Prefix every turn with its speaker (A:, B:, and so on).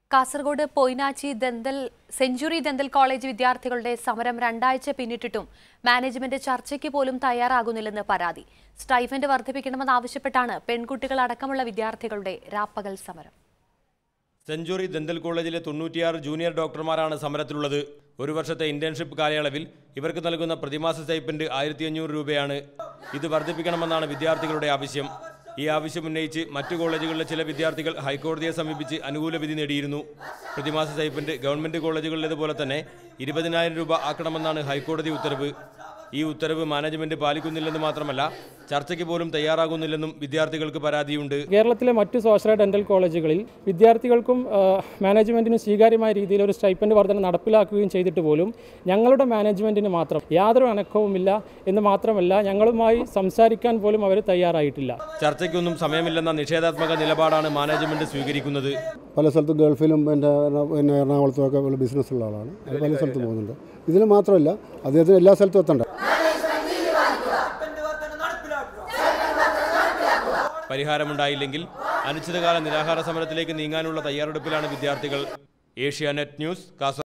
A: Kasaragod Poinachi dental century dental college വിദ്യാർത്ഥികളുടെ സമരം രണ്ടാഴ്ച പിന്നിട്ടിട്ടും മാനേജ്മെന്റ് ചർച്ചയ്ക്ക് പോലും തയ്യാറാകുന്നില്ലെന്ന് പരാതി സ്റ്റൈഫൻഡ് വർദ്ധിപ്പിക്കണമെന്നാവശ്യപ്പെട്ടാണ് പെൺകുട്ടികൾ അടക്കമുള്ള വിദ്യാർത്ഥികളുടെ രാപ്പകൽ സമരം
B: സെഞ്ചുറി ദന്തൽ കോളേജിലെ തൊണ്ണൂറ്റിയാറ് ജൂനിയർ ഡോക്ടർമാരാണ് സമരത്തിലുള്ളത് ഒരു വർഷത്തെ ഇന്റേൺഷിപ്പ് കാലയളവിൽ ഇവർക്ക് നൽകുന്ന പ്രതിമാസ സ്റ്റൈപ്പൻഡ് ആയിരത്തി അഞ്ഞൂറ് രൂപയാണ് ഇത് വർദ്ധിപ്പിക്കണമെന്നാണ് വിദ്യാർത്ഥികളുടെ ആവശ്യം ഈ ആവശ്യം ഉന്നയിച്ച് മറ്റു കോളേജുകളിലെ ചില വിദ്യാർത്ഥികൾ ഹൈക്കോടതിയെ സമീപിച്ച് അനുകൂല വിധി നേടിയിരുന്നു പ്രതിമാസ സ്റ്റൈപ്പൻഡ് ഗവൺമെന്റ് കോളേജുകളിലേതുപോലെ തന്നെ ഇരുപതിനായിരം രൂപ ആക്കണമെന്നാണ് ഹൈക്കോടതി ഉത്തരവ് ഈ ഉത്തരവ് മാനേജ്മെന്റ് പാലിക്കുന്നില്ലെന്ന് മാത്രമല്ല ചർച്ചയ്ക്ക് പോലും തയ്യാറാകുന്നില്ലെന്നും വിദ്യാർത്ഥികൾക്ക് പരാതിയുണ്ട്
C: കേരളത്തിലെ മറ്റ് സ്വാശ്രയ ഡെന്റൽ കോളേജുകളിൽ വിദ്യാർത്ഥികൾക്കും ആ, മാനേജ്മെന്റിനും സ്വീകാര്യമായ രീതിയിൽ ഒരു സ്റ്റൈപ്പൻഡ് വർധന നടപ്പിലാക്കുകയും ചെയ്തിട്ട് പോലും ഞങ്ങളുടെ മാനേജ്മെന്റിന് മാത്രം യാതൊരു അനക്കവുമില്ല എന്ന് മാത്രമല്ല ഞങ്ങളുമായി സംസാരിക്കാൻ പോലും അവർ തയ്യാറായിട്ടില്ല
B: ചർച്ചയ്ക്കൊന്നും സമയമില്ലെന്ന നിഷേധാത്മക നിലപാടാണ് മാനേജ്മെന്റ് സ്വീകരിക്കുന്നത്
D: പല സ്ഥലത്തും ഗൾഫിലും എൻ്റെ പിന്നെ എറണാകുളത്തും ഒക്കെ ഉള്ള ബിസിനസ്സുള്ള ആളാണ് അത് പല സ്ഥലത്തും പോകുന്നുണ്ട് ഇതിന് മാത്രമല്ല അദ്ദേഹത്തിന് എല്ലാ സ്ഥലത്തും എത്തണ്ട
B: പരിഹാരമുണ്ടായില്ലെങ്കിൽ അനിശ്ചിതകാല നിരാഹാര സമരത്തിലേക്ക് നീങ്ങാനുള്ള തയ്യാറെടുപ്പിലാണ് വിദ്യാർത്ഥികൾ ഏഷ്യാനെറ്റ് ന്യൂസ് കാസർഗോഡ്